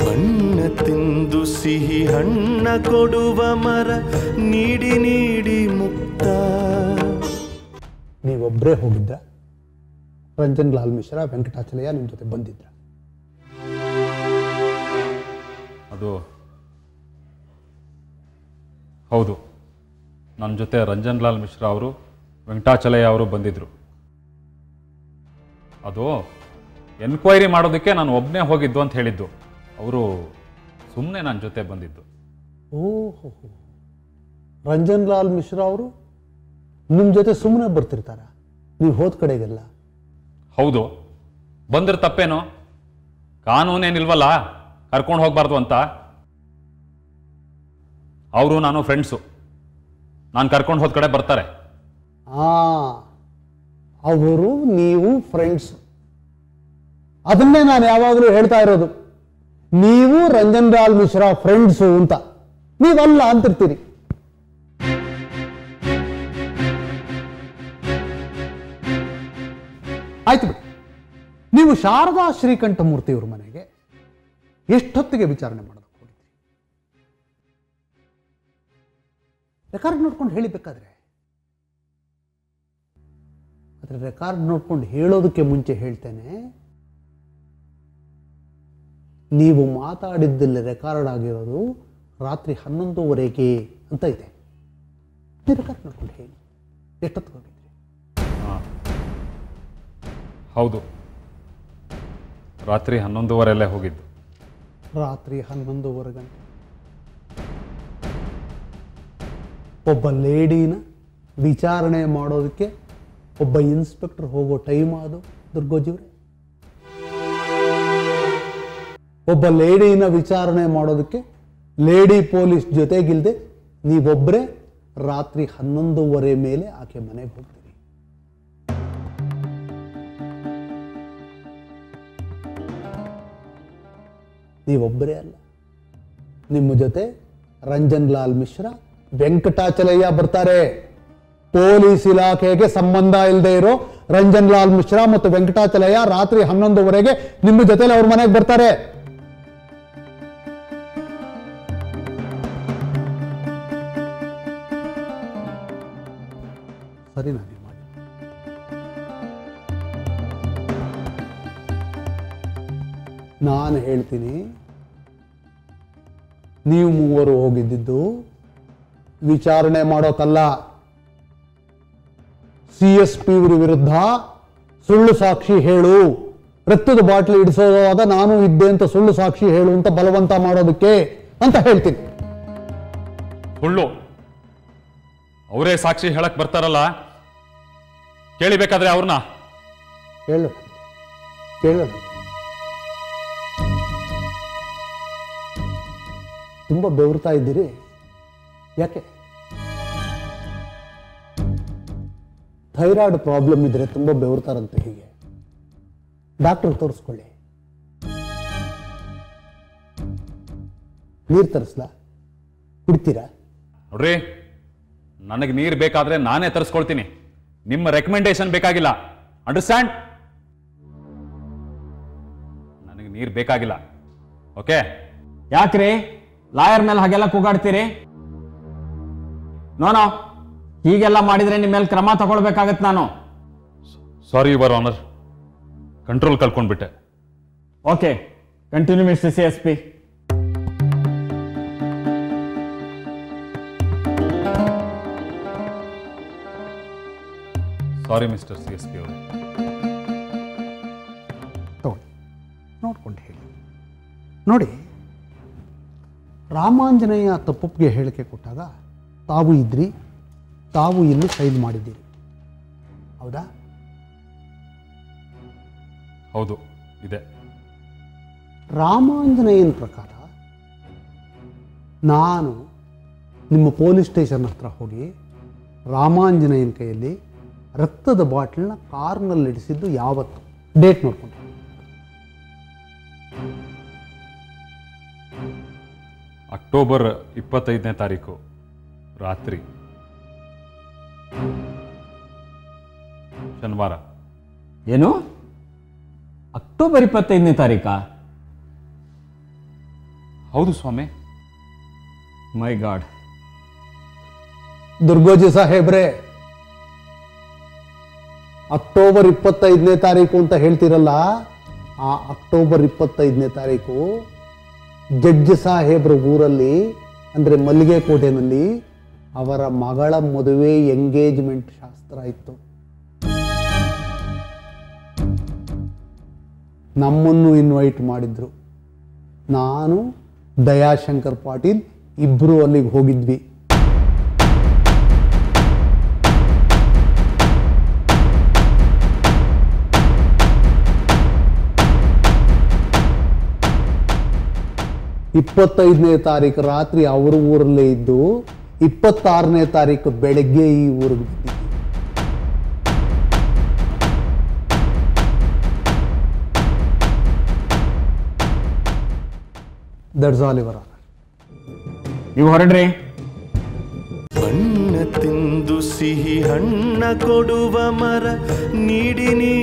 ಬಣ್ಣ ತಿಂದು ಸಿಹಿ ಹಣ್ಣ ಕೊಡುವ ಮರ ನೀಡಿ ನೀಡಿ ಮುಕ್ತ ನೀವೊಬ್ಬರೇ ಹೋಗಿದ್ದ ರಂಜನ್ ಲಾಲ್ ಮಿಶ್ರಾ ವೆಂಕಟಾಚಲಯ್ಯ ನಿಮ್ಮ ಜೊತೆ ಬಂದಿದ್ರ ಅದು ಹೌದು ನನ್ನ ಜೊತೆ ರಂಜನ್ ಲಾಲ್ ಮಿಶ್ರಾ ಅವರು ವೆಂಕಟಾಚಲಯ್ಯ ಅವರು ಬಂದಿದ್ದರು ಅದು ಎನ್ಕ್ವೈರಿ ಮಾಡೋದಕ್ಕೆ ನಾನು ಒಬ್ಬನೇ ಹೋಗಿದ್ದು ಅಂತ ಹೇಳಿದ್ದು ಅವರು ಸುಮ್ಮನೆ ನನ್ನ ಜೊತೆ ಬಂದಿದ್ದು ಓಹೋ ರಂಜನ್ ಲಾಲ್ ಮಿಶ್ರಾ ಅವರು ನಿಮ್ಮ ಜೊತೆ ಸುಮ್ಮನೆ ಬರ್ತಿರ್ತಾರ ನೀವು ಹೋದ ಕಡೆಗೆಲ್ಲ ಹೌದು ಬಂದ್ರೆ ತಪ್ಪೇನು ಕಾನೂನೇನಿಲ್ವಲ್ಲ ಕರ್ಕೊಂಡು ಹೋಗ್ಬಾರ್ದು ಅಂತ ಅವರು ನಾನು ಫ್ರೆಂಡ್ಸು ನಾನು ಕರ್ಕೊಂಡು ಹೋದ ಕಡೆ ಬರ್ತಾರೆ ಆ ಅವರು ನೀವು ಫ್ರೆಂಡ್ಸ್ ಅದನ್ನೇ ನಾನು ಯಾವಾಗಲೂ ಹೇಳ್ತಾ ಇರೋದು ನೀವು ರಂಜನ್ ಲಾಲ್ ಮಿಶ್ರಾ ಫ್ರೆಂಡ್ಸು ಅಂತ ನೀವಲ್ಲ ಅಂತಿರ್ತೀರಿ ಆಯ್ತು ಬಿಡಿ ನೀವು ಶಾರದಾ ಶ್ರೀಕಂಠಮೂರ್ತಿಯವ್ರ ಮನೆಗೆ ಎಷ್ಟೊತ್ತಿಗೆ ವಿಚಾರಣೆ ಮಾಡೋದಕ್ಕೆ ಹೋಗಿದ್ರಿ ರೆಕಾರ್ಡ್ ನೋಡ್ಕೊಂಡು ಹೇಳಿ ಬೇಕಾದ್ರೆ ಆದರೆ ರೆಕಾರ್ಡ್ ನೋಡ್ಕೊಂಡು ಹೇಳೋದಕ್ಕೆ ಮುಂಚೆ ಹೇಳ್ತೇನೆ ನೀವು ಮಾತಾಡಿದ್ದಲ್ಲಿ ರೆಕಾರ್ಡ್ ಆಗಿರೋದು ರಾತ್ರಿ ಹನ್ನೊಂದುವರೆಗೆ ಅಂತ ಇದೆ ನೀವು ರೆಕಾರ್ಡ್ ನೋಡ್ಕೊಂಡು ಹೇಳಿ ಎಷ್ಟೊತ್ತಿಗೆ ಹೋಗಿದ್ರಿ ಹೌದು ರಾತ್ರಿ ಹನ್ನೊಂದುವರೆಲ್ಲೇ ಹೋಗಿದ್ದು ರಾತ್ರಿ ಹನ್ನೊಂದುವರೆ ಗಂಟೆ ಒಬ್ಬ ಲೇಡಿನ ವಿಚಾರಣೆ ಮಾಡೋದಕ್ಕೆ ಒಬ್ಬ ಇನ್ಸ್ಪೆಕ್ಟರ್ ಹೋಗೋ ಟೈಮ್ ಅದು ದುರ್ಗೋಜಿವ್ರೆ ಒಬ್ಬ ಲೇಡಿನ ವಿಚಾರಣೆ ಮಾಡೋದಕ್ಕೆ ಲೇಡಿ ಪೊಲೀಸ್ ಜೊತೆಗಿಲ್ದೆ ನೀವೊಬ್ಬರೇ ರಾತ್ರಿ ಹನ್ನೊಂದುವರೆ ಮೇಲೆ ಆಕೆ ಮನೆಗೆ ಹೋಗ್ತೀರಿ ನೀವೊಬ್ಬರೇ ಅಲ್ಲ ನಿಮ್ಮ ಜೊತೆ ರಂಜನ್ ಲಾಲ್ ಮಿಶ್ರಾ ವೆಂಕಟಾಚಲಯ್ಯ ಬರ್ತಾರೆ ಪೊಲೀಸ್ ಇಲಾಖೆಗೆ ಸಂಬಂಧ ಇಲ್ಲದೆ ಇರೋ ರಂಜನ್ ಲಾಲ್ ಮಿಶ್ರಾ ಮತ್ತು ವೆಂಕಟಾಚಲಯ್ಯ ರಾತ್ರಿ ಹನ್ನೊಂದುವರೆಗೆ ನಿಮ್ಮ ಜೊತೆಲಿ ಅವ್ರ ಮನೆಗೆ ಬರ್ತಾರೆ ಸರಿ ನಾನು ಮಾಡಿ ನಾನು ಹೇಳ್ತೀನಿ ನೀವು ಮೂವರು ಹೋಗಿದ್ದಿದ್ದು ವಿಚಾರಣೆ ಮಾಡೋಕಲ್ಲ ಸಿ ಎಸ್ ಪಿ ಇವ್ರ ವಿರುದ್ಧ ಸುಳ್ಳು ಸಾಕ್ಷಿ ಹೇಳು ರಕ್ತದ ಬಾಟ್ಲಿ ಇಡಿಸೋದಾಗ ನಾನು ಇದ್ದೆ ಅಂತ ಸುಳ್ಳು ಸಾಕ್ಷಿ ಹೇಳು ಅಂತ ಬಲವಂತ ಮಾಡೋದಕ್ಕೆ ಅಂತ ಹೇಳ್ತೀನಿ ಸುಳ್ಳು ಅವರೇ ಸಾಕ್ಷಿ ಹೇಳಕ್ ಬರ್ತಾರಲ್ಲ ಕೇಳಿಬೇಕಾದ್ರೆ ಅವ್ರನ್ನ ಹೇಳೋಣ ಕೇಳೋಣ ತುಂಬ ಬೆವರ್ತಾ ಇದ್ದೀರಿ ಯಾಕೆ ಥೈರಾಯ್ಡ್ ಪ್ರಾಬ್ಲಮ್ ಇದ್ರೆ ತುಂಬ ಬೆವರ್ತಾರಂತೆ ಹೀಗೆ ಡಾಕ್ಟರ್ ತೋರಿಸ್ಕೊಳ್ಳಿ ನೀರು ತರಿಸ್ಲಾ ಕುಡ್ತೀರಾ ನೋಡ್ರಿ ನನಗೆ ನೀರು ಬೇಕಾದ್ರೆ ನಾನೇ ತರಿಸ್ಕೊಳ್ತೀನಿ ನಿಮ್ಮ ರೆಕಮೆಂಡೇಶನ್ ಬೇಕಾಗಿಲ್ಲ ಅಂಡರ್ಸ್ಟ್ಯಾಂಡ್ ನನಗೆ ನೀರು ಬೇಕಾಗಿಲ್ಲ ಓಕೆ ಯಾಕ್ರಿ ಲಾಯರ್ ಮೇಲೆ ಹಾಗೆಲ್ಲ ಕೂಗಾಡ್ತೀರಿ ನೋನೋ ಹೀಗೆಲ್ಲ ಮಾಡಿದ್ರೆ ನಿಮ್ಮ ಮೇಲೆ ಕ್ರಮ ತಗೊಳ್ಬೇಕಾಗತ್ತೆ ನಾನು ಸಾರಿ ಯುವರ್ ಆನರ್ ಕಂಟ್ರೋಲ್ ಕಳ್ಕೊಂಡ್ಬಿಟ್ಟೆ okay continue mister C S P sorry mister C S P ಅವರು ತಗೊಳ್ಳಿ ನೋಡ್ಕೊಂಡು ಹೇಳಿ ನೋಡಿ ರಾಮಾಂಜನೇಯ ತಪ್ಪೊಪ್ಪಿಗೆ ಹೇಳಿಕೆ ಕೊಟ್ಟಾಗ ತಾವು ಇದ್ರಿ ತಾವು ಇಲ್ಲಿ ಸೈನ್ ಮಾಡಿದ್ದೀರಿ ಹೌದಾ ಹೌದು ಇದೆ ರಾಮಾಂಜನೇಯನ ಪ್ರಕಾರ ನಾನು ನಿಮ್ಮ ಪೊಲೀಸ್ ಸ್ಟೇಷನ್ ಹತ್ರ ಹೋಗಿ ರಾಮಾಂಜನೇಯನ ಕೈಯಲ್ಲಿ ರಕ್ತದ ಬಾಟ್ಲನ್ನ ಕಾರ್ನಲ್ಲಿ ಇಡಿಸಿದ್ದು ಯಾವತ್ತು ಡೇಟ್ ನೋಡ್ಕೊಂಡು ಅಕ್ಟೋಬರ್ ಇಪ್ಪತ್ತೈದನೇ ತಾರೀಕು ರಾತ್ರಿ ಶನಿವಾರ ಏನು ಅಕ್ಟೋಬರ್ ಇಪ್ಪತ್ತೈದನೇ ತಾರೀಕಾ ಹೌದು ಸ್ವಾಮಿ ಮೈ ಗಾಡ್ ದುರ್ಗೋಜಿ ಸಾಹೇಬ್ರೆ ಅಕ್ಟೋಬರ್ ಇಪ್ಪತ್ತೈದನೇ ತಾರೀಕು ಅಂತ ಹೇಳ್ತಿರಲ್ಲ ಆ ಅಕ್ಟೋಬರ್ ಇಪ್ಪತ್ತೈದನೇ ತಾರೀಕು ಜಡ್ಜ್ ಸಾಹೇಬ್ರ ಊರಲ್ಲಿ ಅಂದರೆ ಮಲ್ಲಿಗೆ ಕೋಟೆನಲ್ಲಿ ಅವರ ಮಗಳ ಮದುವೆ ಎಂಗೇಜ್ಮೆಂಟ್ ಶಾಸ್ತ್ರ ಇತ್ತು ನಮ್ಮನ್ನು ಇನ್ವೈಟ್ ಮಾಡಿದ್ರು ನಾನು ದಯಾಶಂಕರ್ ಪಾಟೀಲ್ ಇಬ್ಬರು ಅಲ್ಲಿಗೆ ಹೋಗಿದ್ವಿ ಇಪ್ಪತ್ತೈದನೇ ತಾರೀಕು ರಾತ್ರಿ ಅವ್ರ ಊರಲ್ಲೇ ಇದ್ದು ಇಪ್ಪತ್ತಾರನೇ ತಾರೀಕು ಬೆಳಗ್ಗೆ ಈ ಊರಿಗೆ ಬಂದಿದ್ವಿ ದಟ್ಸ್ ಆಲ್ ಇವರ ನೀವು ಹೊರಡ್ರಿ ಬಣ್ಣ ತಿಂದು ಸಿಹಿ ಹಣ್ಣ ಕೊಡುವ ಮರ ನೀಡಿ ನೀಡಿ